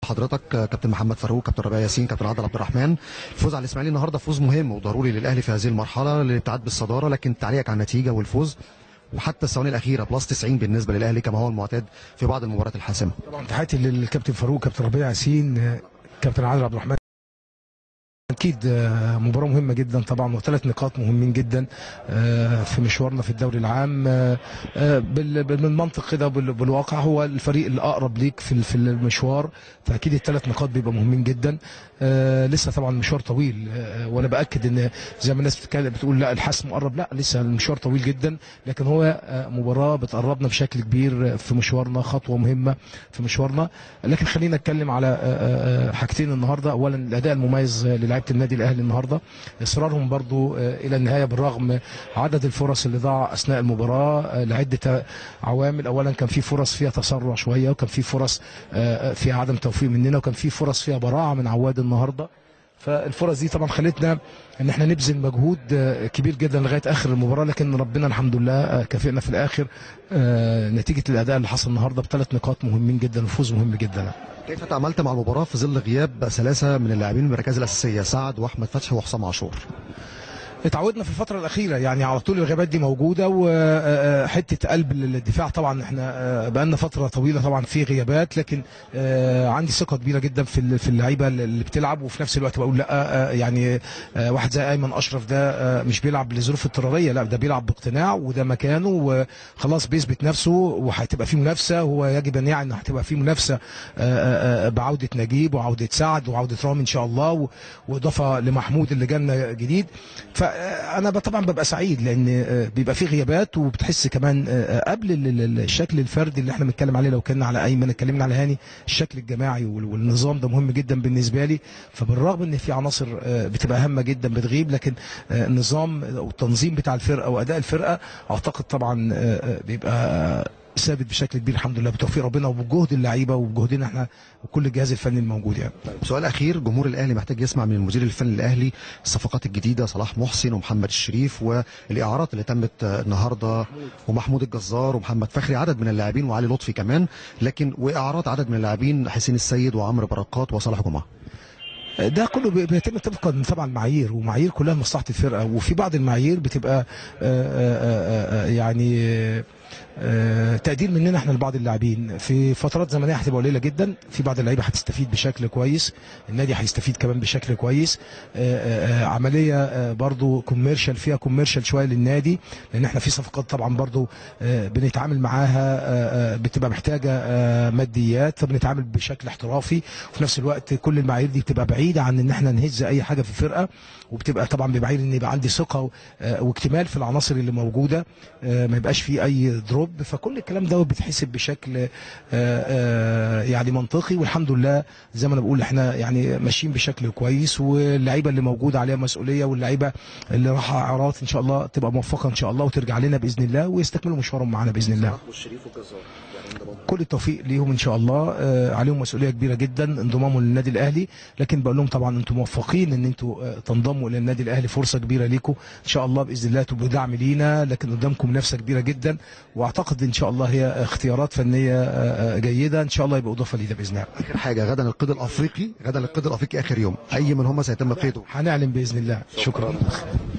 حضرتك كابتن محمد فاروق كابتن ربيع ياسين كابتن عادل عبد الرحمن الفوز على الاسماعيلي النهارده فوز مهم وضروري للاهلي في هذه المرحله للابتعاد بالصداره لكن تعليقك على النتيجه والفوز وحتى الثواني الاخيره بلس 90 بالنسبه للاهلي كما هو المعتاد في بعض المباريات الحاسمه طبعا تحياتي للكابتن فاروق كابتن ربيع ياسين كابتن عادل عبد الرحمن اكيد مباراه مهمه جدا طبعا وثلاث نقاط مهمين جدا في مشوارنا في الدوري العام بالمنطق كده بالواقع هو الفريق الاقرب ليك في في المشوار فاكيد الثلاث نقاط بيبقى مهمين جدا لسه طبعا مشوار طويل وانا باكد ان زي ما الناس بتتكلم بتقول لا الحسم قرب لا لسه المشوار طويل جدا لكن هو مباراه بتقربنا بشكل كبير في مشوارنا خطوه مهمه في مشوارنا لكن خلينا نتكلم على حاجتين النهارده اولا الاداء المميز للاعيبه النادي الاهلي النهارده اصرارهم برضو الى النهايه بالرغم عدد الفرص اللي ضاع اثناء المباراه لعده عوامل اولا كان في فرص فيها تسرع شويه وكان في فرص فيها عدم توفيق مننا وكان في فرص فيها براعه من عواد النهارده فالفرص دي طبعا خلتنا ان احنا نبذل مجهود كبير جدا لغايه اخر المباراه لكن ربنا الحمد لله كافئنا في الاخر نتيجه الاداء اللي حصل النهارده بثلاث نقاط مهمين جدا وفوز مهم جدا كيف تعاملت مع المباراه في ظل غياب ثلاثه من اللاعبين من المراكز الاساسيه سعد واحمد فتحي وحسام عاشور اتعودنا في الفترة الأخيرة يعني على طول الغيابات دي موجودة وحتة قلب الدفاع طبعا احنا بقالنا فترة طويلة طبعا في غيابات لكن عندي ثقة كبيرة جدا في في اللعيبة اللي بتلعب وفي نفس الوقت بقول لا يعني واحد زي أيمن أشرف ده مش بيلعب لظروف اضطرارية لا ده بيلعب باقتناع وده مكانه وخلاص بيثبت نفسه وهتبقى فيه منافسة هو يجب أن يعني هتبقى فيه منافسة بعودة نجيب وعودة سعد وعودة رامي إن شاء الله وإضافة لمحمود اللي جالنا جديد ف انا طبعا ببقى سعيد لان بيبقى في غيابات وبتحس كمان قبل الشكل الفردي اللي احنا بنتكلم عليه لو كنا على ايمن اتكلمنا على هاني الشكل الجماعي والنظام ده مهم جدا بالنسبه لي فبالرغم ان في عناصر بتبقى هامه جدا بتغيب لكن النظام والتنظيم بتاع الفرقه واداء الفرقه اعتقد طبعا بيبقى ثابت بشكل كبير الحمد لله بتوفيق ربنا وبجهد اللعيبه وبجهدنا احنا وكل الجهاز الفني الموجود يعني. طيب سؤال اخير جمهور الاهلي محتاج يسمع من المدير الفني الاهلي الصفقات الجديده صلاح محسن ومحمد الشريف والاعارات اللي تمت النهارده ومحمود الجزار ومحمد فخري عدد من اللاعبين وعلي لطفي كمان لكن واعارات عدد من اللاعبين حسين السيد وعمرو بركات وصالح جمعه. ده كله بيتم طبقا طبعا معايير ومعايير كلها لمصلحه الفرقه وفي بعض المعايير بتبقى آآ آآ يعني تقدير مننا احنا لبعض اللاعبين في فترات زمنيه هتبقى قليله جدا في بعض اللعيبه هتستفيد بشكل كويس النادي هيستفيد كمان بشكل كويس عمليه برضو كوميرشال فيها كوميرشال شويه للنادي لان احنا في صفقات طبعا برضو بنتعامل معاها بتبقى محتاجه ماديات فبنتعامل بشكل احترافي وفي نفس الوقت كل المعايير دي بتبقى بعيده عن ان احنا نهز اي حاجه في الفرقه وبتبقى طبعا بمعايير ان يبقى عندي ثقه واكتمال في العناصر اللي موجوده ما يبقاش في اي دروب فكل الكلام ده بيتحسب بشكل آآ آآ يعني منطقي والحمد لله زي ما انا بقول احنا يعني ماشيين بشكل كويس واللعيبه اللي موجوده عليها مسؤوليه واللعيبه اللي راح اعارات ان شاء الله تبقى موفقه ان شاء الله وترجع لنا باذن الله ويستكملوا مشوارهم معانا باذن الله كل التوفيق ليهم ان شاء الله آه عليهم مسؤوليه كبيره جدا انضمامهم للنادي الاهلي لكن بقول لهم طبعا انتم موفقين ان انتم آه تنضموا الى النادي الاهلي فرصه كبيره ليكم ان شاء الله باذن الله تبقوا دعم لينا لكن قدامكم منافسه كبيره جدا واعتقد ان شاء الله هي اختيارات فنيه آه جيده ان شاء الله يبقى اضافه لينا باذن الله اخر حاجه غدا القيد الافريقي غدا القيد الافريقي اخر يوم اي من هم سيتم قيده هنعلن باذن الله شكرا, شكرا.